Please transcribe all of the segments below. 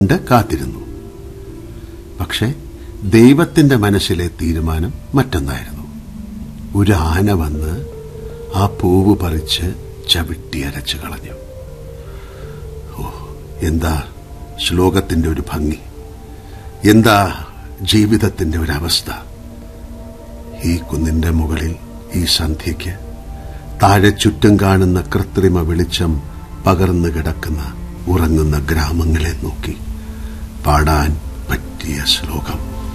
കണ്ട് കാത്തിരുന്നു പക്ഷെ ദൈവത്തിന്റെ മനസ്സിലെ തീരുമാനം മറ്റൊന്നായിരുന്നു ഒരു ആന വന്ന് ആ പൂവ് പറിച്ച് ചവിട്ടി അരച്ചു കളഞ്ഞു ഓ എന്താ ശ്ലോകത്തിന്റെ ഒരു ഭംഗി എന്താ ജീവിതത്തിന്റെ ഒരവസ്ഥ ഈ കുന്നിന്റെ മുകളിൽ ഈ സന്ധ്യയ്ക്ക് താഴെ ചുറ്റും കാണുന്ന കൃത്രിമ വെളിച്ചം പകർന്നു കിടക്കുന്ന ഉറങ്ങുന്ന ഗ്രാമങ്ങളെ നോക്കി പാടാൻ പറ്റിയ ശ്ലോകം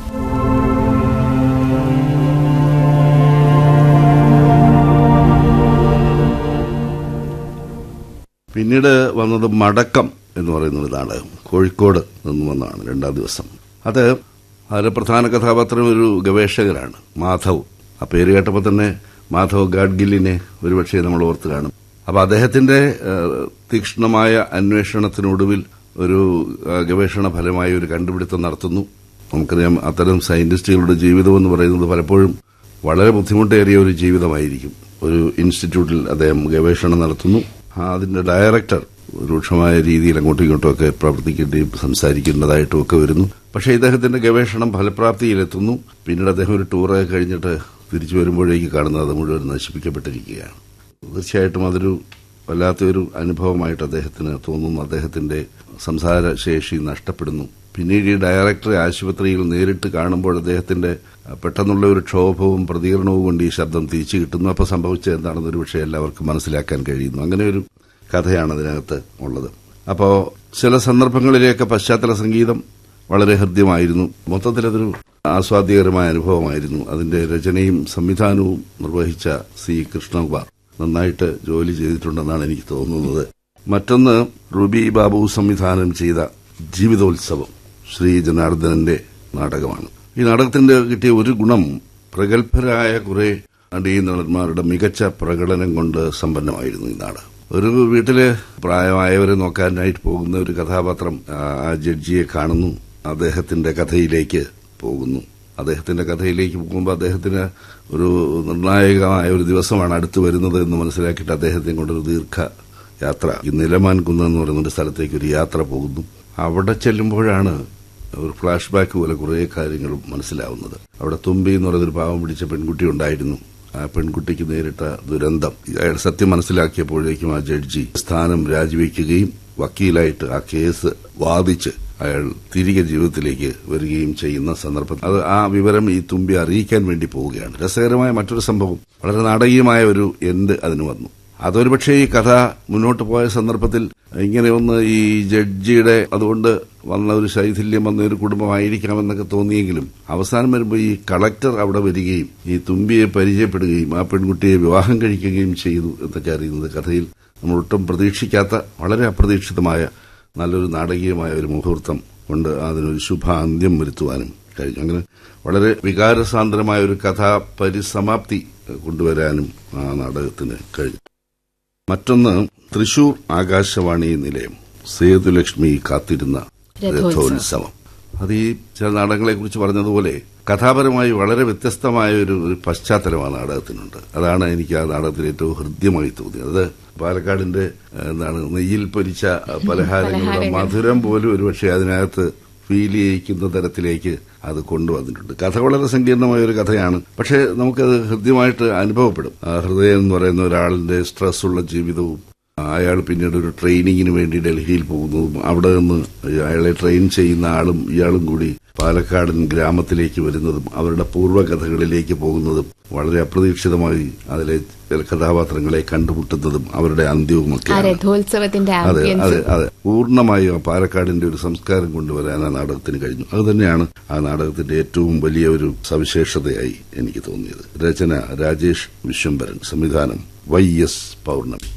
പിന്നീട് വന്നത് മടക്കം എന്ന് പറയുന്ന ഒരു നാടകം കോഴിക്കോട് നിന്ന് വന്നതാണ് രണ്ടാം ദിവസം അത് അതിലെ പ്രധാന കഥാപാത്രം ഒരു ഗവേഷകനാണ് മാധവ് ആ പേര് കേട്ടപ്പോൾ തന്നെ മാധവ് ഗാഡ്ഗില്ലിനെ ഒരുപക്ഷെ നമ്മൾ ഓർത്ത് കാണും അപ്പൊ അദ്ദേഹത്തിന്റെ ഏഹ്, തീക്ഷ്ണമായ അന്വേഷണത്തിനൊടുവിൽ ഒരു ഏഹ്, ഗവേഷണ ഫലമായി ഒരു കണ്ടുപിടുത്തം നടത്തുന്നു നമുക്കറിയാം അത്തരം സയന്റിസ്റ്റുകളുടെ ജീവിതം എന്ന് പറയുന്നത് പലപ്പോഴും വളരെ ബുദ്ധിമുട്ടേറിയ ഒരു ജീവിതമായിരിക്കും ഒരു ഇൻസ്റ്റിറ്റ്യൂട്ടിൽ അദ്ദേഹം ഗവേഷണം നടത്തുന്നു ആ, അതിന്റെ ഡയറക്ടർ രൂക്ഷമായ രീതിയിൽ അങ്ങോട്ടും ഇങ്ങോട്ടും ഒക്കെ പ്രവർത്തിക്കേണ്ടിയും സംസാരിക്കേണ്ടതായിട്ടും ഒക്കെ വരുന്നു പക്ഷേ ഇദ്ദേഹത്തിന്റെ ഗവേഷണം ഫലപ്രാപ്തിയിലെത്തുന്നു പിന്നീട് അദ്ദേഹം ഒരു ടൂറൊക്കെ കഴിഞ്ഞിട്ട് തിരിച്ചു വരുമ്പോഴേക്ക് കാണുന്നത് അത് മുഴുവൻ നശിപ്പിക്കപ്പെട്ടിരിക്കുകയാണ് തീർച്ചയായിട്ടും അതൊരു വല്ലാത്തൊരു അനുഭവമായിട്ട് അദ്ദേഹത്തിന് തോന്നുന്നു അദ്ദേഹത്തിന്റെ സംസാര ശേഷി നഷ്ടപ്പെടുന്നു പിന്നീട് ഈ ഡയറക്ടറെ ആശുപത്രിയിൽ നേരിട്ട് കാണുമ്പോൾ അദ്ദേഹത്തിന്റെ അഹ്, പെട്ടെന്നുള്ള ഒരു ക്ഷോഭവും പ്രതികരണവും കൊണ്ട് ഈ ശബ്ദം തിരിച്ചു കിട്ടുന്നു അപ്പോൾ സംഭവിച്ചത് എന്താണെന്ന് ഒരു പക്ഷേ എല്ലാവർക്കും മനസ്സിലാക്കാൻ കഴിയുന്നു അങ്ങനെ ഒരു കഥയാണ് അതിനകത്ത് ഉള്ളത് അപ്പോൾ ചില സന്ദർഭങ്ങളിലെയൊക്കെ പശ്ചാത്തല സംഗീതം വളരെ ഹൃദ്യമായിരുന്നു മൊത്തത്തിലതൊരു ആസ്വാദ്യകരമായ അനുഭവമായിരുന്നു അതിന്റെ രചനയും സംവിധാനവും നിർവഹിച്ച സി കൃഷ്ണകുമാർ നന്നായിട്ട് ജോലി ചെയ്തിട്ടുണ്ടെന്നാണ് എനിക്ക് തോന്നുന്നത് മറ്റൊന്ന് റുബി ബാബു സംവിധാനം ചെയ്ത ജീവിതോത്സവം ശ്രീ ജനാർദ്ദനന്റെ നാടകമാണ് ഈ നാടകത്തിന്റെ കിട്ടിയ ഒരു ഗുണം പ്രഗത്ഭരായ കുറെ നടീനടന്മാരുടെ മികച്ച പ്രകടനം കൊണ്ട് സമ്പന്നമായിരുന്നു ഈ നാടകം ഒരു വീട്ടില് പ്രായമായവരെ നോക്കാനായിട്ട് പോകുന്ന ഒരു കഥാപാത്രം ആ ആ ജഡ്ജിയെ കാണുന്നു അദ്ദേഹത്തിന്റെ കഥയിലേക്ക് പോകുന്നു അദ്ദേഹത്തിന്റെ കഥയിലേക്ക് പോകുമ്പോൾ അദ്ദേഹത്തിന് ഒരു നിർണായകമായ ഒരു ദിവസമാണ് അടുത്ത് വരുന്നത് എന്ന് മനസ്സിലാക്കിയിട്ട് അദ്ദേഹത്തെ കൊണ്ടൊരു ദീർഘ യാത്ര ഈ നിലമാൻ കുന്ന് എന്ന് പറയുന്ന ഒരു സ്ഥലത്തേക്ക് ഒരു യാത്ര പോകുന്നു അവിടെ ചെല്ലുമ്പോഴാണ് ഒരു ഫ്ലാഷ് ബാക്ക് പോലെ കുറേ കാര്യങ്ങൾ മനസ്സിലാവുന്നത് അവിടെ തുമ്പി എന്ന് പറയുന്നൊരു പാവം പിടിച്ച പെൺകുട്ടി ഉണ്ടായിരുന്നു ആ പെൺകുട്ടിക്ക് നേരിട്ട ദുരന്തം അയാൾ സത്യം മനസ്സിലാക്കിയപ്പോഴേക്കും ആ ജഡ്ജി സ്ഥാനം രാജിവെക്കുകയും വക്കീലായിട്ട് ആ കേസ് വാദിച്ച് അയാൾ തിരികെ ജീവിതത്തിലേക്ക് വരികയും ചെയ്യുന്ന സന്ദർഭം അത് ആ വിവരം ഈ തുമ്പി അറിയിക്കാൻ വേണ്ടി പോവുകയാണ് രസകരമായ മറ്റൊരു സംഭവം വളരെ നാടകീയമായ ഒരു എൻഡ് അതിന് വന്നു അതൊരു പക്ഷേ ഈ കഥ മുന്നോട്ട് പോയ സന്ദർഭത്തിൽ ഇങ്ങനെ ഒന്ന് ഈ ജഡ്ജിയുടെ അതുകൊണ്ട് വന്ന ഒരു ശൈഥില്യം വന്ന ഒരു കുടുംബമായിരിക്കാമെന്നൊക്കെ തോന്നിയെങ്കിലും അവസാനം വരുമ്പോൾ ഈ കളക്ടർ അവിടെ വരികയും ഈ തുമ്പിയെ പരിചയപ്പെടുകയും ആ പെൺകുട്ടിയെ വിവാഹം കഴിക്കുകയും ചെയ്തു എന്നൊക്കെ അറിയുന്നത് കഥയിൽ നമ്മൾ ഒട്ടും പ്രതീക്ഷിക്കാത്ത വളരെ അപ്രതീക്ഷിതമായ നല്ലൊരു നാടകീയമായ ഒരു മുഹൂർത്തം കൊണ്ട് അതിനൊരു ശുഭ അന്ത്യം വരുത്തുവാനും കഴിഞ്ഞു അങ്ങനെ വളരെ വികാരസാന്ദ്രമായ ഒരു കഥാ പരിസമാപ്തി കൊണ്ടുവരാനും ആ നാടകത്തിന് കഴിഞ്ഞു മറ്റൊന്ന് തൃശൂർ ആകാശവാണി നിലയം സേതുലക്ഷ്മി കാത്തിരുന്ന രഥോത്സവം. രഥോത്സവം അത് ഈ ചില നാടകങ്ങളെ കുറിച്ച് പറഞ്ഞതുപോലെ കഥാപരമായി വളരെ വ്യത്യസ്തമായ ഒരു ഒരു പശ്ചാത്തലം ആ നാടകത്തിനുണ്ട് അതാണ് എനിക്ക് ആ നാടകത്തിൽ ഏറ്റവും ഹൃദ്യമായി തോന്നിയത് അത് പാലക്കാടിന്റെ ഏഹ്, എന്താണ് നെയ്യിൽ പൊരിച്ച അഹ്, പലഹാരങ്ങളുടെ പലഹാരങ്ങൾ. മധുരം പോലും ഒരുപക്ഷെ അതിനകത്ത് ഫീൽ ചെയ്യിക്കുന്ന തരത്തിലേക്ക് അത് കൊണ്ടുവന്നിട്ടുണ്ട് കഥ വളരെ സങ്കീർണമായ ഒരു കഥയാണ് പക്ഷേ നമുക്കത് ഹൃദ്യമായിട്ട് അനുഭവപ്പെടും ആ ഹൃദയം എന്ന് പറയുന്ന ഒരാളിന്റെ സ്ട്രെസ് ഉള്ള ജീവിതവും അയാൾ പിന്നീട് ഒരു ട്രെയിനിങ്ങിന് വേണ്ടി ഡൽഹിയിൽ പോകുന്നതും അവിടെ നിന്ന് അയാളെ ട്രെയിൻ ചെയ്യുന്ന ആളും ഇയാളും കൂടി പാലക്കാടൻ ഗ്രാമത്തിലേക്ക് വരുന്നതും അവരുടെ പൂർവ്വകഥകളിലേക്ക് പോകുന്നതും വളരെ അപ്രതീക്ഷിതമായി അതിലെ ചില കഥാപാത്രങ്ങളെ കണ്ടുമുട്ടുന്നതും അവരുടെ ആ അന്ത്യവുമൊക്കെ രഥോത്സവത്തിന്റെ അതെ അതെ ആംബിയൻസ് അതെ പൂർണ്ണമായും ആ പാലക്കാടിന്റെ ഒരു സംസ്കാരം കൊണ്ടുവരാൻ ആ നാടകത്തിന് കഴിഞ്ഞു അത് തന്നെയാണ് ആ നാടകത്തിന്റെ ഏറ്റവും വലിയ ഒരു സവിശേഷതയായി എനിക്ക് തോന്നിയത് രചന രാജേഷ് വിശ്വംഭരൻ സംവിധാനം വൈ എസ് പൗർണമി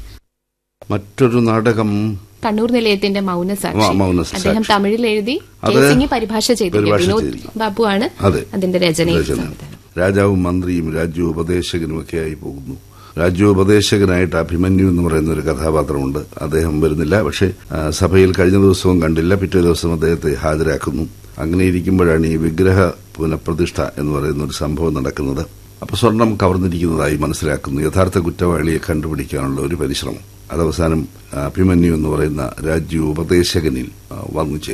മറ്റൊരു നാടകം കണ്ണൂർ നിലയത്തിന്റെ മൗനസാക്ഷി മ- മൗനസാക്ഷി. അദ്ദേഹം തമിഴിൽ എഴുതി അത് കേസിംഗ് പരിഭാഷ ചെയ്തിരിക്കുന്നു പരിഭാഷ വിനോദ് ചെയ്തിരിക്കുന്നു. ബാബു ആണ് അതെ. അതിന്റെ രചനയും രചന. സംവിധാനം. രാജാവും മന്ത്രിയും രാജ്യോപദേശകനുമൊക്കെയായി പോകുന്നു രാജ്യോപദേശകനായിട്ട് അഭിമന്യു എന്ന് പറയുന്ന ഒരു കഥാപാത്രമുണ്ട് അദ്ദേഹം വരുന്നില്ല പക്ഷേ ആ, സഭയിൽ കഴിഞ്ഞ ദിവസവും കണ്ടില്ല പിറ്റേ ദിവസം അദ്ദേഹത്തെ ഹാജരാക്കുന്നു അങ്ങനെ ഇരിക്കുമ്പോഴാണ് ഈ വിഗ്രഹ പുനഃപ്രതിഷ്ഠ എന്ന് പറയുന്ന ഒരു സംഭവം നടക്കുന്നത് അപ്പൊ സ്വർണം കവർന്നിരിക്കുന്നതായി മനസ്സിലാക്കുന്നു യഥാർത്ഥ കുറ്റവാളിയെ കണ്ടുപിടിക്കാനുള്ള ഒരു പരിശ്രമം അത് അവസാനം ആ, അഭിമന്യു എന്ന് പറയുന്ന രാജ്യോപദേശകനിൽ ആ, വന്നു ചേരുന്നു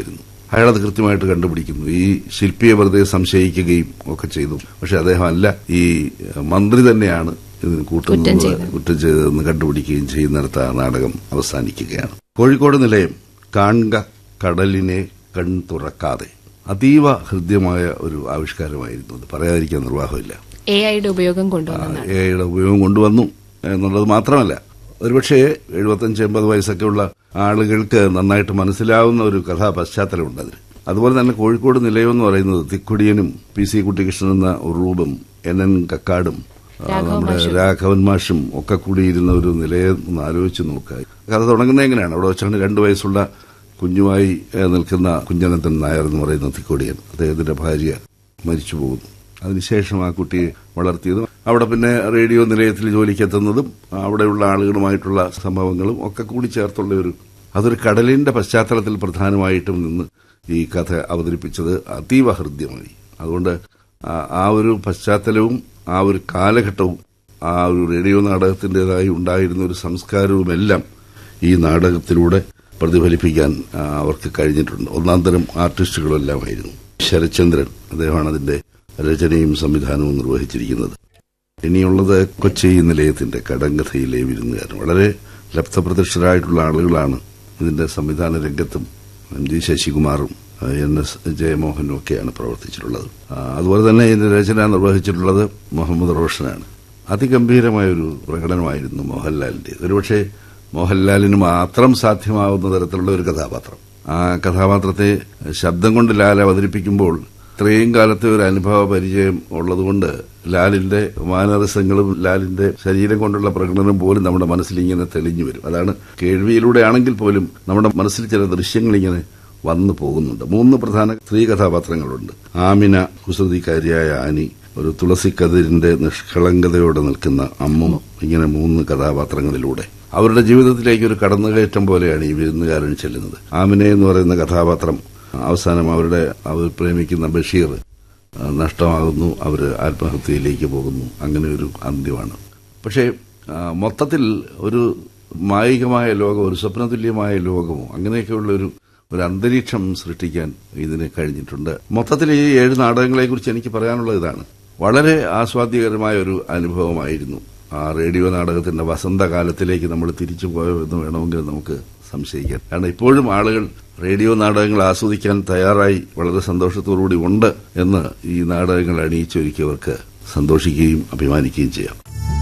അയാളത് കൃത്യമായിട്ട് കണ്ടുപിടിക്കുന്നു ഈ ശില്പിയെ വെറുതെ സംശയിക്കുകയും ഒക്കെ ചെയ്തു പക്ഷെ അദ്ദേഹം അല്ല ഈ മന്ത്രി തന്നെയാണ് ഇതിന് കുറ്റം കൂട്ടുന്നത് ചെയ്തത്. കുറ്റം ചെയ്തതെന്ന് കണ്ടുപിടിക്കുകയും ചെയ്യുന്നിടത്ത് ആ നാടകം അവസാനിക്കുകയാണ് കോഴിക്കോട് നിലയം കാണുക കടലിനെ കൺ തുറക്കാതെ അതീവ ഹൃദ്യമായ ഒരു ആവിഷ്കാരമായിരുന്നു അത് പറയാതിരിക്കാൻ നിർവാഹമില്ല എ ഐയുടെ ഉപയോഗം കൊണ്ടുവന്നതാണ് എയുടെ ഉപയോഗം കൊണ്ടുവന്നു എന്നുള്ളത് മാത്രമല്ല ഒരുപക്ഷെ എഴുപത്തഞ്ച് എൺപത് വയസ്സൊക്കെയുള്ള ആളുകൾക്ക് നന്നായിട്ട് മനസ്സിലാവുന്ന ഒരു കഥാ പശ്ചാത്തലമുണ്ട് അതിന് അതുപോലെ തന്നെ കോഴിക്കോട് നിലയം എന്ന് പറയുന്നത് തിക്കുടിയനും പി സി കുട്ടികൃഷ്ണൻ എന്ന ഉറൂബും എൻ എൻ കക്കാടും ആ, രാഘവൻ നമ്മുടെ മാഷും. രാഘവൻ മാഷും ഒക്കെ കൂടിയിരുന്ന ഒരു നിലയം ഒന്ന് ആലോചിച്ച് നോക്കുക കഥ തുടങ്ങുന്നത് എങ്ങനെയാണ് അവിടെ വെച്ചാണ് രണ്ടു വയസ്സുള്ള കുഞ്ഞുമായി ഏ, നിൽക്കുന്ന കുഞ്ഞനന്തൻ നായർ എന്ന് പറയുന്ന തിക്കോടിയൻ അദ്ദേഹത്തിന്റെ ഭാര്യ മരിച്ചു പോകുന്നു അതിനുശേഷം ആ കുട്ടിയെ വളർത്തിയതും അവിടെ പിന്നെ റേഡിയോ നിലയത്തിൽ ജോലിക്കെത്തുന്നതും അവിടെയുള്ള ആളുകളുമായിട്ടുള്ള സംഭവങ്ങളും ഒക്കെ കൂടി ചേർത്തുള്ള ഒരു അതൊരു കടലിന്റെ പശ്ചാത്തലത്തിൽ പ്രധാനമായിട്ടും നിന്ന് ഈ കഥ അവതരിപ്പിച്ചത് അതീവ ഹൃദ്യമായി അതുകൊണ്ട് ആ- ആ ഒരു പശ്ചാത്തലവും ആ ഒരു കാലഘട്ടവും ആ ഒരു റേഡിയോ നാടകത്തിൻ്റെതായി ഉണ്ടായിരുന്ന ഒരു സംസ്കാരവുമെല്ലാം ഈ നാടകത്തിലൂടെ പ്രതിഫലിപ്പിക്കാൻ ആ, അവർക്ക് കഴിഞ്ഞിട്ടുണ്ട് ഒന്നാം തരം ആർട്ടിസ്റ്റുകളെല്ലാമായിരുന്നു ശരത്ചന്ദ്രൻ അദ്ദേഹമാണ് അതിന്റെ രചനയും സംവിധാനവും നിർവഹിച്ചിരിക്കുന്നത് ഇനിയുള്ളത് കൊച്ചി നിലയത്തിന്റെ കടങ്കഥയിലെ വിരുന്നുകാരൻ വളരെ ലബ്ധപ്രതിഷ്ഠരായിട്ടുള്ള ആളുകളാണ് ഇതിന്റെ സംവിധാന രംഗത്തും എം ജി ശശികുമാറും ആ, എൻ എസ് ജയമോഹനും ഒക്കെയാണ് പ്രവർത്തിച്ചിട്ടുള്ളത് ആ, അതുപോലെ തന്നെ ഇതിന്റെ രചന നിർവഹിച്ചിട്ടുള്ളത് മുഹമ്മദ് റോഷനാണ് അതിഗംഭീരമായ ഒരു പ്രകടനമായിരുന്നു മോഹൻലാലിന്റെ ഒരുപക്ഷെ മോഹൻലാലിന് മാത്രം സാധ്യമാവുന്ന തരത്തിലുള്ള ഒരു കഥാപാത്രം ആ കഥാപാത്രത്തെ ശബ്ദം കൊണ്ട് ലാൽ അവതരിപ്പിക്കുമ്പോൾ ഇത്രയും കാലത്തെ ഒരു അനുഭവ പരിചയം ഉള്ളതുകൊണ്ട് ലാലിന്റെ മാനരസങ്ങളും ലാലിന്റെ ശരീരം കൊണ്ടുള്ള പ്രകടനം പോലും നമ്മുടെ മനസ്സിൽ ഇങ്ങനെ തെളിഞ്ഞു വരും അതാണ് കേൾവിയിലൂടെ ആണെങ്കിൽ പോലും നമ്മുടെ മനസ്സിൽ ചില ദൃശ്യങ്ങൾ ഇങ്ങനെ വന്നു പോകുന്നുണ്ട് മൂന്ന് പ്രധാന സ്ത്രീ കഥാപാത്രങ്ങളുണ്ട് ആമിന കുസൃതിക്കാരിയായ ആനി ഒരു തുളസിക്കതിരിന്റെ നിഷ്കളങ്കതയോടെ നിൽക്കുന്ന അമ്മും ഇങ്ങനെ മൂന്ന് കഥാപാത്രങ്ങളിലൂടെ അവരുടെ ജീവിതത്തിലേക്ക് ഒരു കടന്നുകയറ്റം പോലെയാണ് ഈ വിരുന്നുകാരൻ ചെല്ലുന്നത് ആമിനെ എന്ന് പറയുന്ന കഥാപാത്രം അവസാനം അവരുടെ അവർ പ്രേമിക്കുന്ന ബഷീർ ആ, നഷ്ടമാകുന്നു അവർ ആത്മഹത്യയിലേക്ക് പോകുന്നു അങ്ങനെ ഒരു അന്ത്യമാണ് പക്ഷേ ആ, മൊത്തത്തിൽ ഒരു മായികമായ ലോകം ഒരു സ്വപ്നതുല്യമായ ലോകമോ അങ്ങനെയൊക്കെയുള്ള ഒരു ഒരു അന്തരീക്ഷം സൃഷ്ടിക്കാൻ ഇതിന് കഴിഞ്ഞിട്ടുണ്ട് മൊത്തത്തിൽ ഈ ഏഴ് നാടകങ്ങളെക്കുറിച്ച് എനിക്ക് പറയാനുള്ളത് ഇതാണ് വളരെ ആസ്വാദ്യകരമായ ഒരു അനുഭവമായിരുന്നു ആ റേഡിയോ നാടകത്തിന്റെ വസന്തകാലത്തിലേക്ക് നമ്മൾ തിരിച്ചു പോയെന്ന് വേണമെങ്കിൽ നമുക്ക് സംശയിക്കാം കാരണം ഇപ്പോഴും ആളുകൾ റേഡിയോ നാടകങ്ങൾ ആസ്വദിക്കാൻ തയ്യാറായി വളരെ സന്തോഷത്തോടുകൂടി ഉണ്ട് എന്ന് ഈ നാടകങ്ങൾ അണിയിച്ചൊരുക്കിയവർക്ക് സന്തോഷിക്കുകയും അഭിമാനിക്കുകയും ചെയ്യാം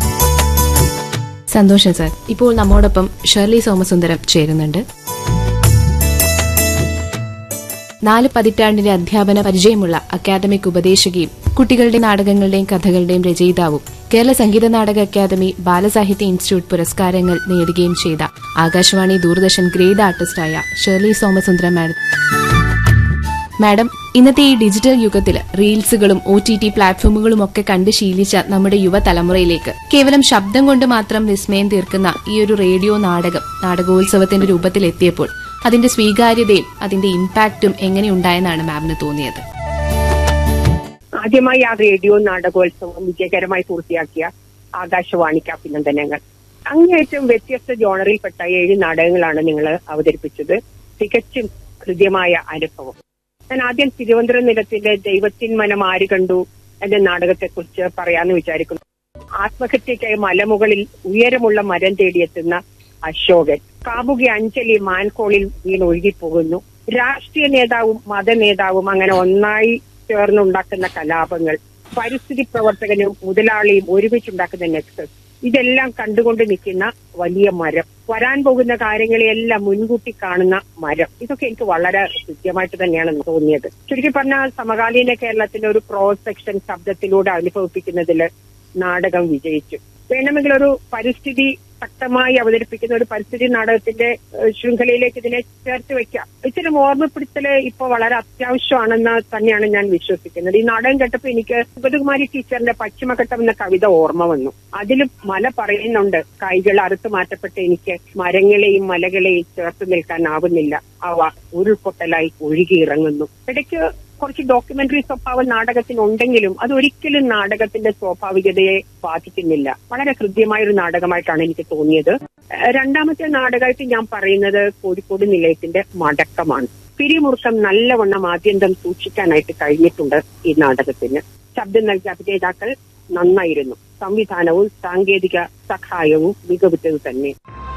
സന്തോഷം സർ ഇപ്പോൾ നമ്മോടൊപ്പം ഷെർലി സോമസുന്ദരം ചേരുന്നുണ്ട് നാല് പതിറ്റാണ്ടിന്റെ അധ്യാപന പരിചയമുള്ള അക്കാദമിക് ഉപദേശകയും കുട്ടികളുടെ നാടകങ്ങളുടെയും കഥകളുടെയും രചയിതാവും കേരള സംഗീത നാടക അക്കാദമി ബാലസാഹിത്യ ഇൻസ്റ്റിറ്റ്യൂട്ട് പുരസ്കാരങ്ങൾ നേടുകയും ചെയ്ത ആകാശവാണി ദൂരദർശൻ ഗ്രേഡ് ആർട്ടിസ്റ്റായ ഷെർലി സോമസുന്ദരം മാഡം മാഡം ഇന്നത്തെ ഈ ഡിജിറ്റൽ യുഗത്തിൽ റീൽസുകളും ഒ ടി ടി പ്ലാറ്റ്ഫോമുകളും ഒക്കെ കണ്ട് ശീലിച്ച നമ്മുടെ യുവതലമുറയിലേക്ക് കേവലം ശബ്ദം കൊണ്ട് മാത്രം വിസ്മയം തീർക്കുന്ന ഈ ഒരു റേഡിയോ നാടകം നാടകോത്സവത്തിന്റെ രൂപത്തിൽ എത്തിയപ്പോൾ അതിന്റെ സ്വീകാര്യതയും അതിന്റെ ഇമ്പാക്റ്റും എങ്ങനെയുണ്ടായെന്നാണ് മാമിന് തോന്നിയത് ആദ്യമായി ആ റേഡിയോ നാടകോത്സവം വിജയകരമായി പൂർത്തിയാക്കിയ ആകാശവാണിക്ക് അഭിനന്ദനങ്ങൾ അങ്ങേയറ്റം വ്യത്യസ്ത ജോണറിൽപ്പെട്ട ഏഴ് നാടകങ്ങളാണ് നിങ്ങൾ അവതരിപ്പിച്ചത് തികച്ചും ഹൃദ്യമായ അനുഭവം ഞാൻ ആദ്യം തിരുവനന്തപുരം നിലത്തിന്റെ ദൈവത്തിൻ മനം ആര് കണ്ടു എന്ന നാടകത്തെക്കുറിച്ച് പറയാന്ന് വിചാരിക്കുന്നു ആത്മഹത്യയ്ക്കായി മലമുകളിൽ ഉയരമുള്ള മരം തേടിയെത്തുന്ന അശോകൻ കാമുകി അഞ്ജലി മാൻകോളിൽ വീണ് ഒഴുകിപ്പോകുന്നു രാഷ്ട്രീയ നേതാവും മത നേതാവും അങ്ങനെ ഒന്നായി ചേർന്നുണ്ടാക്കുന്ന കലാപങ്ങൾ പരിസ്ഥിതി പ്രവർത്തകനും മുതലാളിയും ഒരുമിച്ചുണ്ടാക്കുന്ന നെക്സസ് ഇതെല്ലാം കണ്ടുകൊണ്ട് നിൽക്കുന്ന വലിയ മരം വരാൻ പോകുന്ന കാര്യങ്ങളെയെല്ലാം മുൻകൂട്ടി കാണുന്ന മരം ഇതൊക്കെ എനിക്ക് വളരെ കൃത്യമായിട്ട് തന്നെയാണ് തോന്നിയത് ചുരുക്കി പറഞ്ഞാൽ സമകാലീന കേരളത്തിന്റെ ഒരു ക്രോസ് സെക്ഷൻ ശബ്ദത്തിലൂടെ അനുഭവിപ്പിക്കുന്നതിൽ നാടകം വിജയിച്ചു വേണമെങ്കിൽ ഒരു പരിസ്ഥിതി ശക്തമായി അവതരിപ്പിക്കുന്ന ഒരു പരിസ്ഥിതി നാടകത്തിന്റെ ഏഹ്, ശൃംഖലയിലേക്ക് ഇതിനെ ചേർത്ത് വെക്കാം ഇത്തരം ഓർമ്മപ്പെടുത്തല് ഇപ്പൊ വളരെ അത്യാവശ്യമാണെന്ന് തന്നെയാണ് ഞാൻ വിശ്വസിക്കുന്നത് ഈ നാടകം കേട്ടപ്പോ എനിക്ക് സുഗതകുമാരി ടീച്ചറിന്റെ പശ്ചിമഘട്ടം എന്ന കവിത ഓർമ്മ വന്നു അതിൽ മല പറയുന്നുണ്ട് കൈകൾ അറുത്തു മാറ്റപ്പെട്ട് എനിക്ക് മരങ്ങളെയും മലകളെയും ചേർത്ത് നിൽക്കാനാവുന്നില്ല അവ ഉരുൾപൊട്ടലായി ഒഴുകിയിറങ്ങുന്നു ഇടയ്ക്ക് കുറച്ച് ഡോക്യുമെന്ററി സ്വഭാവം നാടകത്തിനുണ്ടെങ്കിലും അത് ഒരിക്കലും നാടകത്തിന്റെ സ്വാഭാവികതയെ ബാധിക്കുന്നില്ല വളരെ ഹൃദ്യമായ ഒരു നാടകമായിട്ടാണ് എനിക്ക് തോന്നിയത് ഏഹ് രണ്ടാമത്തെ നാടകമായിട്ട് ഞാൻ പറയുന്നത് കോഴിക്കോട് നിലയത്തിന്റെ മടക്കമാണ് പിരിമുറുക്കം നല്ലവണ്ണം ആദ്യന്തം സൂക്ഷിക്കാനായിട്ട് കഴിഞ്ഞിട്ടുണ്ട് ഈ നാടകത്തിന് ശബ്ദം നൽകിയ അഭിനേതാക്കൾ നന്നായിരുന്നു സംവിധാനവും സാങ്കേതിക സഹായവും മികവുറ്റത് തന്നെ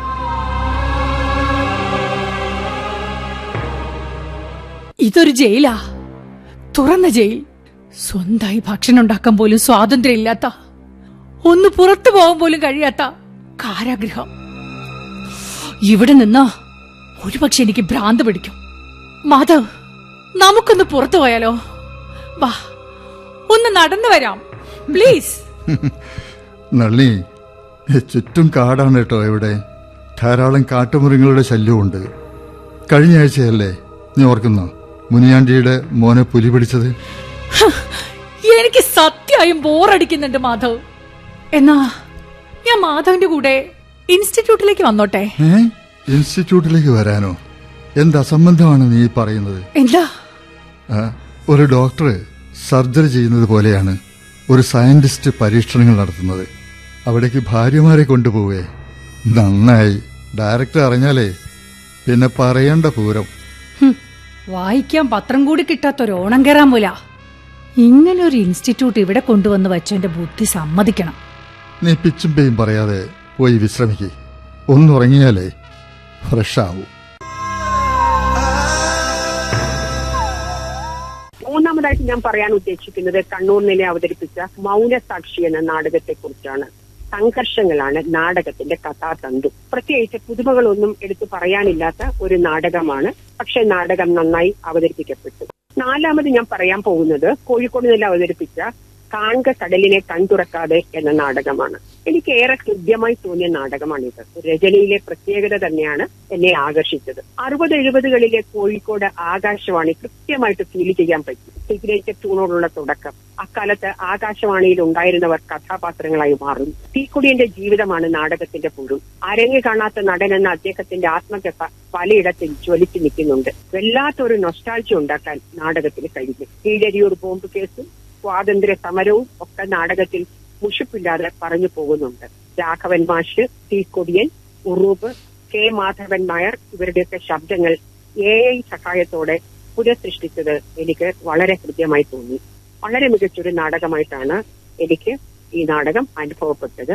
ഇതൊരു ജയിലാ തുറന്ന ജയിൽ സ്വന്തമായി ഭക്ഷണം ഉണ്ടാക്കാൻ പോലും സ്വാതന്ത്ര്യമില്ലാത്ത ഒന്ന് പുറത്തു പോകാൻ പോലും കഴിയാത്ത കാരാഗൃഹം ഇവിടെ നിന്നാ ഒരുപക്ഷെ എനിക്ക് ഭ്രാന്ത് പിടിക്കും മാധവ് നമുക്കൊന്ന് പുറത്തു പോയാലോ വാ ഒന്ന് നടന്നു വരാം പ്ലീസ് നള്ളി ചുറ്റും കാടാണ് കേട്ടോ ഇവിടെ ധാരാളം കാട്ടുമൃഗങ്ങളുടെ ശല്യമുണ്ട് കഴിഞ്ഞ ആഴ്ചയല്ലേ നീ ഓർക്കുന്നോ മുനിയാണ്ടിയുടെ മോനെ പുലി പിടിച്ചത് എനിക്ക് സത്യമായും ബോറടിക്കുന്നുണ്ട് മാധവ് എന്നാ ഞാൻ മാധവിന്റെ കൂടെ ഇൻസ്റ്റിറ്റ്യൂട്ടിലേക്ക് വന്നോട്ടെ ഏ ഇൻസ്റ്റിറ്റ്യൂട്ടിലേക്ക് വരാനോ എന്ത് അസംബന്ധമാണ് നീ ഈ പറയുന്നത് എന്താ ആ, ഒരു ഡോക്ടർ സർജറി ചെയ്യുന്നത് പോലെയാണ് ഒരു സയന്റിസ്റ്റ് പരീക്ഷണങ്ങൾ നടത്തുന്നത് അവിടേക്ക് ഭാര്യമാരെ കൊണ്ടുപോവേ നന്നായി ഡയറക്ടർ അറിഞ്ഞാലേ പിന്നെ പറയേണ്ട പൂരം ഹും, വായിക്കാൻ പത്രം കൂടി കിട്ടാത്തൊരു ഓണം കയറാൻ പോല ഇങ്ങനെ ഒരു ഇൻസ്റ്റിറ്റ്യൂട്ട് ഇവിടെ കൊണ്ടുവന്ന് വെച്ചെന്റെ ബുദ്ധി സമ്മതിക്കണം നീ പിച്ചും പേയും പറയാതെ പോയി വിശ്രമിക്കേ ഒന്നുറങ്ങിയാലേ ഫ്രഷ് ആവൂ മൂന്നാമതായിട്ട് ഞാൻ പറയാൻ ഉദ്ദേശിക്കുന്നത് കണ്ണൂർ നില അവതരിപ്പിച്ച മൗനസാക്ഷി എന്ന നാടകത്തെ കുറിച്ചാണ് സംഘർഷങ്ങളാണ് നാടകത്തിന്റെ കഥാതന്തു പ്രത്യേകിച്ച് പുതുമകളൊന്നും എടുത്തു പറയാനില്ലാത്ത ഒരു നാടകമാണ് പക്ഷെ നാടകം നന്നായി അവതരിപ്പിക്കപ്പെട്ടു നാലാമത് ഞാൻ പറയാൻ പോകുന്നത് കോഴിക്കോട് നില അവതരിപ്പിച്ച കാൺക കടലിനെ കൺതുറക്കാതെ എന്ന നാടകമാണ് എനിക്ക് ഏറെ ഹൃദ്യമായി തോന്നിയ നാടകമാണിത് രചനയിലെ പ്രത്യേകത തന്നെയാണ് എന്നെ ആകർഷിച്ചത് അറുപത് എഴുപതുകളിലെ കോഴിക്കോട് ആകാശവാണി കൃത്യമായിട്ട് ഫീൽ ചെയ്യാൻ പറ്റി സിഗ്നേച്ചർ ട്യൂണോടുള്ള തുടക്കം അക്കാലത്ത് ആകാശവാണിയിൽ ഉണ്ടായിരുന്നവർ കഥാപാത്രങ്ങളായി മാറുന്നു തീക്കുടിയന്റെ ജീവിതമാണ് നാടകത്തിന്റെ പുഴു അരങ്ങ് കാണാത്ത നടൻ എന്ന അദ്ദേഹത്തിന്റെ ആത്മകഥ പലയിടത്തും ജ്വലിച്ചു നിൽക്കുന്നുണ്ട് വല്ലാത്തൊരു നൊസ്റ്റാൾജി ഉണ്ടാക്കാൻ നാടകത്തിന് കഴിഞ്ഞു കീഴരിയൂർ ബോംബ് കേസും സ്വാതന്ത്ര്യ സമരവും ഒക്കെ നാടകത്തിൽ മുഷിപ്പില്ലാതെ പറഞ്ഞു പോകുന്നുണ്ട് രാഘവൻ മാഷ് ടി കൊടിയൻ ഉറൂബ് കെ മാധവൻ നായർ ഇവരുടെയൊക്കെ ശബ്ദങ്ങൾ എ ഐ സഹായത്തോടെ പുനഃസൃഷ്ടിച്ചത് എനിക്ക് വളരെ ഹൃദ്യമായി തോന്നി വളരെ മികച്ചൊരു നാടകമായിട്ടാണ് എനിക്ക് ഈ നാടകം അനുഭവപ്പെട്ടത്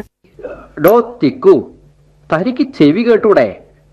ഡോ തിക്കു തനിക്ക് ചെവി കേട്ടൂടെ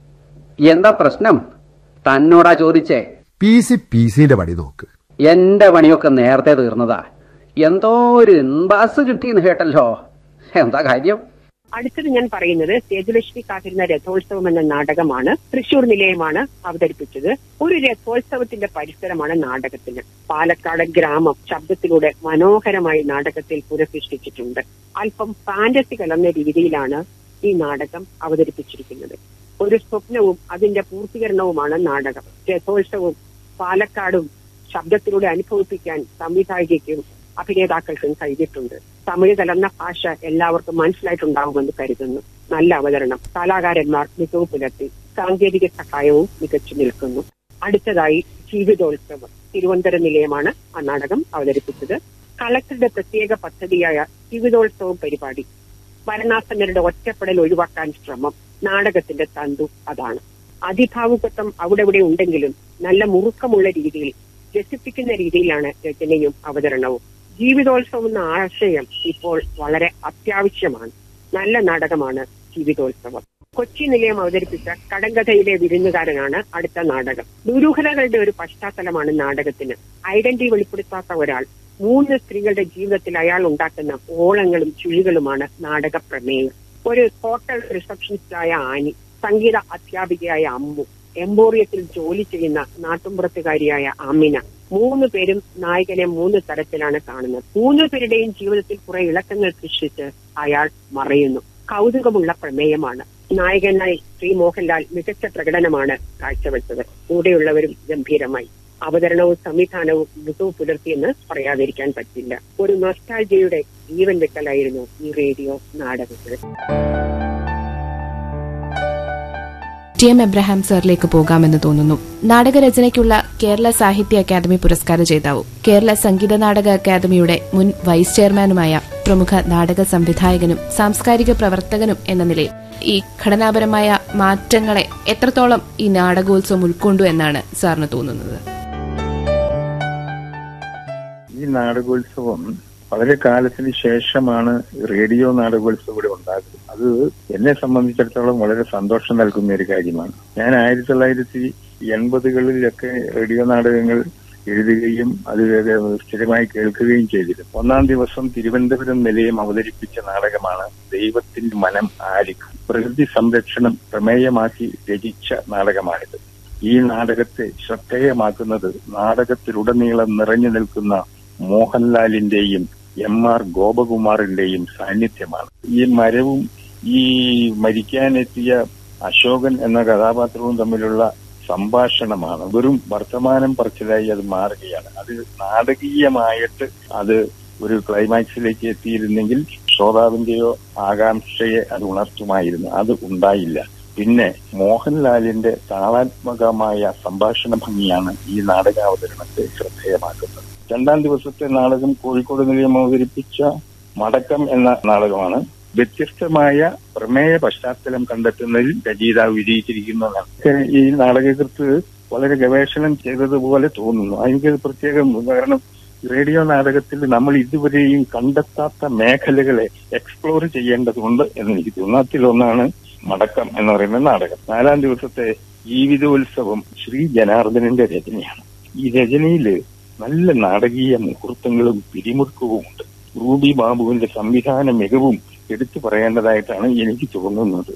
എന്താ പ്രശ്നം തന്നോടാ ചോദിച്ചേ പി സി പി സിന്റെ പടി നോക്ക് എന്റെ പണിയൊക്കെ നേരത്തെ തീർന്നതാ എന്തോ ഒരു ഇൻബാസ് കിട്ടിയെന്ന് കേട്ടല്ലോ എന്താ കാര്യം അടുത്തത് ഞാൻ പറയുന്നത് സേതുലക്ഷ്മി കാത്തിരുന്ന രഥോത്സവം എന്ന നാടകമാണ് തൃശൂർ നിലയമാണ് അവതരിപ്പിച്ചത് ഒരു രഥോത്സവത്തിന്റെ പരിസരമാണ് നാടകത്തിന് പാലക്കാട് ഗ്രാമം ശബ്ദത്തിലൂടെ മനോഹരമായി നാടകത്തിൽ പുനഃസൃഷ്ടിച്ചിട്ടുണ്ട് അല്പം ഫാന്റസി കലർന്ന രീതിയിലാണ് ഈ നാടകം അവതരിപ്പിച്ചിരിക്കുന്നത് ഒരു സ്വപ്നവും അതിന്റെ പൂർത്തീകരണവുമാണ് നാടകം രഥോത്സവവും പാലക്കാടും ശബ്ദത്തിലൂടെ അനുഭവിപ്പിക്കാൻ സംവിധായികയ്ക്കും അഭിനേതാക്കൾക്കും കഴിഞ്ഞിട്ടുണ്ട് തമിഴ് കലർന്ന ഭാഷ എല്ലാവർക്കും മനസ്സിലായിട്ടുണ്ടാവുമെന്ന് കരുതുന്നു നല്ല അവതരണം കലാകാരന്മാർ മികവ് പുലർത്തി സാങ്കേതിക സഹായവും മികച്ചു നിൽക്കുന്നു അടുത്തതായി ജീവിതോത്സവം തിരുവനന്തപുരം നിലയമാണ് ആ നാടകം അവതരിപ്പിച്ചത് കളക്ടറുടെ പ്രത്യേക പദ്ധതിയായ ജീവിതോത്സവം പരിപാടി മരണാസന്നരുടെ ഒറ്റപ്പെടൽ ഒഴിവാക്കാൻ ശ്രമം നാടകത്തിന്റെ തന്തു അതാണ് അതിഭാവുകത്വം അവിടെ ഇവിടെ ഉണ്ടെങ്കിലും നല്ല മുറുക്കമുള്ള രീതിയിൽ രസിപ്പിക്കുന്ന രീതിയിലാണ് രചനയും അവതരണവും ജീവിതോത്സവം എന്ന ആശയം ഇപ്പോൾ വളരെ അത്യാവശ്യമാണ് നല്ല നാടകമാണ് ജീവിതോത്സവം കൊച്ചി നിലയം അവതരിപ്പിച്ച കടങ്കഥയിലെ വിരുന്നുകാരനാണ് അടുത്ത നാടകം ദുരൂഹതകളുടെ ഒരു പശ്ചാത്തലമാണ് നാടകത്തിന് ഐഡന്റിറ്റി വെളിപ്പെടുത്താത്ത ഒരാൾ മൂന്ന് സ്ത്രീകളുടെ ജീവിതത്തിൽ അയാൾ ഉണ്ടാക്കുന്ന ഓളങ്ങളും ചുഴികളുമാണ് നാടക പ്രമേയം ഒരു ഹോട്ടൽ റിസപ്ഷനിസ്റ്റായ ആനി സംഗീത അധ്യാപികയായ അമ്മു എംബോറിയത്തിൽ ജോലി ചെയ്യുന്ന നാട്ടുമ്പുറത്തുകാരിയായ അമിന മൂന്ന് പേരും നായകനെ മൂന്ന് തരത്തിലാണ് കാണുന്നത് മൂന്ന് പേരുടെയും ജീവിതത്തിൽ കുറെ ഇളക്കങ്ങൾ സൃഷ്ടിച്ച് അയാൾ മറയുന്നു കൗതുകമുള്ള പ്രമേയമാണ് നായകനായി ശ്രീ മോഹൻലാൽ മികച്ച പ്രകടനമാണ് കാഴ്ചവെച്ചത് കൂടെയുള്ളവരും ഗംഭീരമായി അവതരണവും സംവിധാനവും മികവ് പുലർത്തിയെന്ന് പറയാതിരിക്കാൻ പറ്റില്ല ഒരു നൊസ്റ്റാൾജിയുടെ ജീവൻ വെക്കലായിരുന്നു ഈ റേഡിയോ നാടകത്തിൽ ടി എം എബ്രഹാം സാറിലേക്ക് പോകാമെന്ന് തോന്നുന്നു നാടകരചനയ്ക്കുള്ള കേരള സാഹിത്യ അക്കാദമി പുരസ്കാര ജേതാവും കേരള സംഗീത നാടക അക്കാദമിയുടെ മുൻ വൈസ് ചെയർമാനുമായ പ്രമുഖ നാടക സംവിധായകനും സാംസ്കാരിക പ്രവർത്തകനും എന്ന നിലയിൽ ഈ ഘടനാപരമായ മാറ്റങ്ങളെ എത്രത്തോളം ഈ നാടകോത്സവം ഉൾക്കൊണ്ടു എന്നാണ് സാറിന് തോന്നുന്നത് ഈ നാടകോത്സവം വളരെ കാലത്തിന് ശേഷമാണ് റേഡിയോ നാടകോത്സവം ഇവിടെ ഉണ്ടാകുന്നത് അത് എന്നെ സംബന്ധിച്ചിടത്തോളം വളരെ സന്തോഷം നൽകുന്ന ഒരു കാര്യമാണ് ഞാൻ ആയിരത്തി തൊള്ളായിരത്തി എൺപതുകളിലൊക്കെ റേഡിയോ നാടകങ്ങൾ എഴുതുകയും അത് സ്ഥിരമായി കേൾക്കുകയും ചെയ്തിരുന്നു ഒന്നാം ദിവസം തിരുവനന്തപുരം നിലയം അവതരിപ്പിച്ച നാടകമാണ് ദൈവത്തിന്റെ മനം ആരിക്കും പ്രകൃതി സംരക്ഷണം പ്രമേയമാക്കി രചിച്ച നാടകമാണിത് ഈ നാടകത്തെ ശ്രദ്ധേയമാക്കുന്നത് നാടകത്തിലുടനീളം നിറഞ്ഞു നിൽക്കുന്ന മോഹൻലാലിന്റെയും എം ആർ ഗോപകുമാറിന്റെയും സാന്നിധ്യമാണ് ഈ മരവും ഈ മരിക്കാനെത്തിയ അശോകൻ എന്ന കഥാപാത്രവും തമ്മിലുള്ള സംഭാഷണമാണ് വെറും വർത്തമാനം പറച്ചിലായി അത് മാറുകയാണ് അത് നാടകീയമായിട്ട് അത് ഒരു ക്ലൈമാക്സിലേക്ക് എത്തിയിരുന്നെങ്കിൽ ശ്രോതാവിന്റെയോ ആകാംക്ഷയെ അത് ഉണർത്തുമായിരുന്നു അത് ഉണ്ടായില്ല പിന്നെ മോഹൻലാലിന്റെ താളാത്മകമായ സംഭാഷണ ഭംഗിയാണ് ഈ നാടകാവതരണത്തെ ശ്രദ്ധേയമാക്കുന്നത് രണ്ടാം ദിവസത്തെ നാടകം കോഴിക്കോട് നിലയം അവതരിപ്പിച്ച മടക്കം എന്ന നാടകമാണ് വ്യത്യസ്തമായ പ്രമേയ പശ്ചാത്തലം കണ്ടെത്തുന്നതിൽ രചയിതാവ് വിജയിച്ചിരിക്കുന്നതാണ് ഈ നാടകകൃത്ത് വളരെ ഗവേഷണം ചെയ്തതുപോലെ തോന്നുന്നു എനിക്കത് പ്രത്യേകം കാരണം റേഡിയോ നാടകത്തിൽ നമ്മൾ ഇതുവരെയും കണ്ടെത്താത്ത മേഖലകളെ എക്സ്പ്ലോർ ചെയ്യേണ്ടതുണ്ട് എന്ന് എനിക്ക് തോന്നുന്നു അതിലൊന്നാണ് മടക്കം എന്ന് പറയുന്ന നാടകം നാലാം ദിവസത്തെ ജീവിതോത്സവം ശ്രീ ജനാർദ്ദനന്റെ രചനയാണ് ഈ രചനയില് നല്ല നാടകീയ മുഹൂർത്തങ്ങളും പിരിമുറുക്കവും ഉണ്ട് റൂബി ബാബുവിന്റെ സംവിധാന മികവും എടുത്തു പറയേണ്ടതായിട്ടാണ് എനിക്ക് തോന്നുന്നത്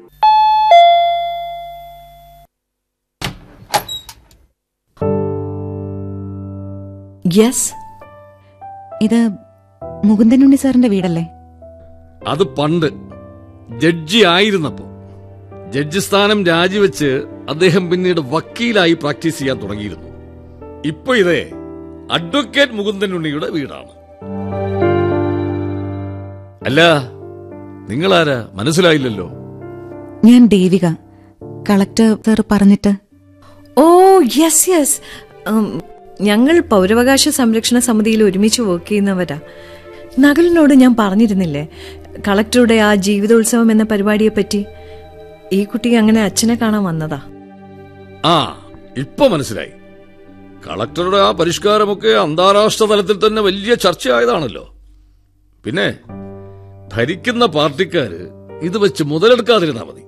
യെസ് ഇത് മുകുന്ദനുണ്ണി സാറിന്റെ വീടല്ലേ അത് പണ്ട് ജഡ്ജി ആയിരുന്നപ്പോ ജഡ്ജി സ്ഥാനം രാജിവെച്ച് അദ്ദേഹം പിന്നീട് വക്കീലായി പ്രാക്ടീസ് ചെയ്യാൻ തുടങ്ങിയിരുന്നു ഇപ്പൊ ഇതേ അഡ്വക്കേറ്റ് മുകുന്ദൻ ഉണ്ണിയുടെ വീടാണ് അല്ല നിങ്ങളാരാ മനസ്സിലായില്ലല്ലോ ഞാൻ ദേവിക കളക്ടർ സാർ പറഞ്ഞിട്ട് ഓ യെസ് യെസ് ഞങ്ങൾ പൗരാവകാശ സംരക്ഷണ സമിതിയിൽ ഒരുമിച്ച് വർക്ക് ചെയ്യുന്നവരാ നകലിനോട് ഞാൻ പറഞ്ഞിരുന്നില്ലേ കളക്ടറുടെ ആ ജീവിതോത്സവം എന്ന പരിപാടിയെ പറ്റി ഈ കുട്ടി അങ്ങനെ അച്ഛനെ കാണാൻ വന്നതാ ആ ഇപ്പൊ മനസ്സിലായി കളക്ടറുടെ ആ പരിഷ്കാരമൊക്കെ അന്താരാഷ്ട്ര തലത്തിൽ തന്നെ വലിയ ചർച്ചയായതാണല്ലോ പിന്നെ ഭരിക്കുന്ന പാർട്ടിക്കാര് ഇത് വെച്ച് മുതലെടുക്കാതിരുന്നാ മതി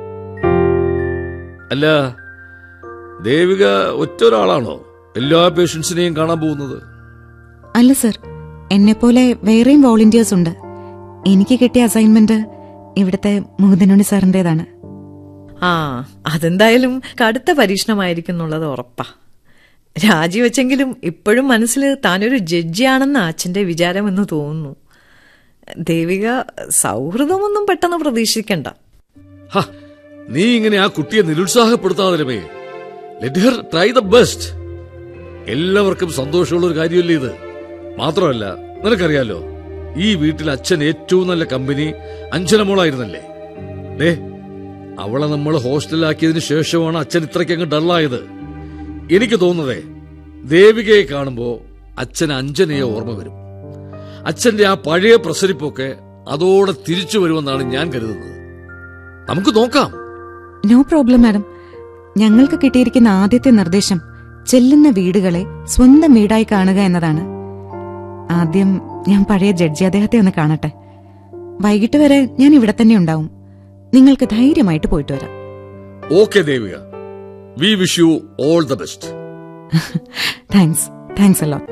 അല്ല ദേവിക ഒറ്റ ഒരാളാണോ എല്ലാ പേഷ്യൻസിനെയും കാണാൻ പോകുന്നത് അല്ല സർ എന്നെപ്പോലെ വേറെയും വോളണ്ടിയേഴ്സ് ഉണ്ട് എനിക്ക് കിട്ടിയ അസൈൻമെന്റ് ഇവിടുത്തെ മുകുന്ദനുണ്ണി സാറിന്റേതാണ് ആ അതെന്തായാലും കടുത്ത പരീക്ഷണമായിരിക്കും എന്നുള്ളത് ഉറപ്പാ രാജിവെച്ചെങ്കിലും ഇപ്പോഴും മനസ്സിൽ താനൊരു ജഡ്ജിയാണെന്ന് അച്ഛന്റെ വിചാരമെന്ന് തോന്നുന്നു ദേവിക സൗഹൃദമൊന്നും പെട്ടെന്ന് പ്രതീക്ഷിക്കണ്ട ഹ, നീ ഇങ്ങനെ ആ കുട്ടിയെ നിരുത്സാഹപ്പെടുത്താതെ രമേ let her try the best എല്ലാവർക്കും സന്തോഷമുള്ള ഒരു കാര്യമല്ലേ ഇത് മാത്രമല്ല നിനക്കറിയാലോ ഈ വീട്ടിൽ അച്ഛൻ ഏറ്റവും നല്ല കമ്പനി അഞ്ചനമോളായിരുന്നല്ലേ ഡേ അവളെ നമ്മൾ ഹോസ്റ്റലിലാക്കിയതിനു ശേഷമാണ് അച്ഛൻ ഇത്രയ്ക്കങ്ങ് ഡള്ളായത് എനിക്ക് തോന്നുന്നതേ ദേവികയെ കാണുമ്പോ അച്ഛൻ അഞ്ജനയെ ഓർമ്മ വരും അച്ഛന്റെ ആ പഴയ പ്രസരിപ്പൊക്കെ അതോടെ തിരിച്ചു വരുമെന്നാണ് ഞാൻ കരുതുന്നത് നമുക്ക് നോക്കാം നോ പ്രോബ്ലം മാഡം ഞങ്ങൾക്ക് കിട്ടിയിരിക്കുന്ന ആദ്യത്തെ നിർദ്ദേശം ചെല്ലുന്ന വീടുകളെ സ്വന്തം വീടായി കാണുക എന്നതാണ് ആദ്യം ഞാൻ പഴയ ജഡ്ജി അദ്ദേഹത്തെ ഒന്ന് കാണട്ടെ വൈകിട്ട് വരെ ഞാൻ ഇവിടെ തന്നെ ഉണ്ടാവും നിങ്ങൾക്ക് ധൈര്യമായിട്ട് പോയിട്ട് വരാം okay Devika we wish you all the best thanks thanks അല്ലോ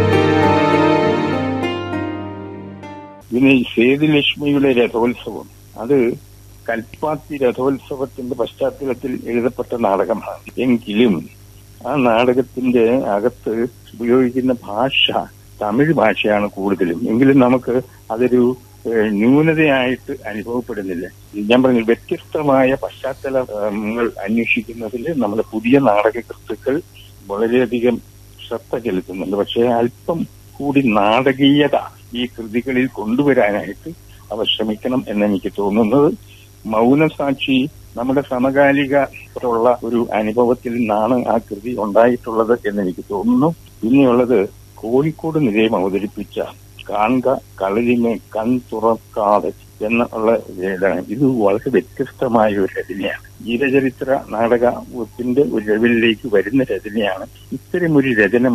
പിന്നെ ഈ സേതുലക്ഷ്മിയുടെ രഥോത്സവം അത് കൽപ്പാത്തി രഥോത്സവത്തിന്റെ പശ്ചാത്തലത്തിൽ എഴുതപ്പെട്ട നാടകമാണ് എങ്കിലും ആ നാടകത്തിന്റെ അകത്ത് ഉപയോഗിക്കുന്ന ഭാഷ തമിഴ് ഭാഷയാണ് കൂടുതലും എങ്കിലും നമുക്ക് അതൊരു ഏഹ്, ന്യൂനതയായിട്ട് അനുഭവപ്പെടുന്നില്ല ഞാൻ പറഞ്ഞു വ്യത്യസ്തമായ പശ്ചാത്തലങ്ങൾ അന്വേഷിക്കുന്നതിൽ നമ്മുടെ പുതിയ നാടകകൃത്തുക്കൾ വളരെയധികം ശ്രദ്ധ ചെലുത്തുന്നുണ്ട് പക്ഷേ അല്പം കൂടി നാടകീയത ഈ കൃതികളിൽ കൊണ്ടുവരാനായിട്ട് അവർ ശ്രമിക്കണം എന്നെനിക്ക് തോന്നുന്നത് മൗനസാക്ഷി നമ്മുടെ സമകാലികത്തുള്ള ഒരു അനുഭവത്തിൽ നിന്നാണ് ആ കൃതി ഉണ്ടായിട്ടുള്ളത് എന്നെനിക്ക് തോന്നുന്നു പിന്നെയുള്ളത് കോഴിക്കോട് നിലയം അവതരിപ്പിച്ച കാണുക കളരിമേ കൺ തുറക്കാതെ എന്നുള്ള ഇതാണ് ഇത് വളരെ വ്യത്യസ്തമായ ഒരു രചനയാണ് ജീവചരിത്ര നാടകത്തിന്റെ ഒരു ലെവലിലേക്ക് വരുന്ന രചനയാണ് ഇത്തരം ഒരു രചന